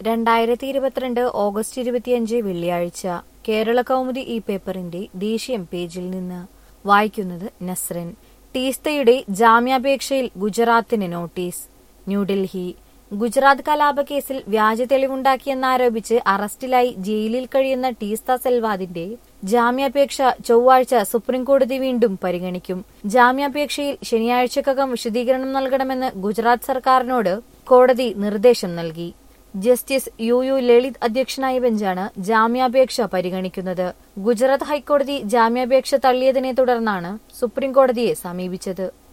രണ്ടായിരത്തി ഇരുപത്തിരണ്ട് ഓഗസ്റ്റ് ഇരുപത്തിയഞ്ച് വെള്ളിയാഴ്ച കേരള കൗമുദി ഈ പേപ്പറിന്റെ ദേശീയം പേജിൽ നിന്ന് വായിക്കുന്നത് നസ്രൻ ടീസ്തയുടെ ജാമ്യാപേക്ഷയിൽ ഗുജറാത്തിന് നോട്ടീസ് ന്യൂഡൽഹി ഗുജറാത്ത് കലാപക്കേസിൽ വ്യാജ തെളിവുണ്ടാക്കിയെന്നാരോപിച്ച് അറസ്റ്റിലായി ജയിലിൽ കഴിയുന്ന ടീസ്ത സെൽവാദിന്റെ ജാമ്യാപേക്ഷ ചൊവ്വാഴ്ച സുപ്രീംകോടതി വീണ്ടും പരിഗണിക്കും ജാമ്യാപേക്ഷയിൽ ശനിയാഴ്ചക്കകം വിശദീകരണം നൽകണമെന്ന് ഗുജറാത്ത് സർക്കാരിനോട് കോടതി നിർദ്ദേശം നൽകി ജസ്റ്റിസ് യു യു ലളിത് അധ്യക്ഷനായ ബെഞ്ചാണ് ജാമ്യാപേക്ഷ പരിഗണിക്കുന്നത് ഗുജറാത്ത് ഹൈക്കോടതി ജാമ്യാപേക്ഷ തള്ളിയതിനെ തുടർന്നാണ് സുപ്രീംകോടതിയെ സമീപിച്ചത്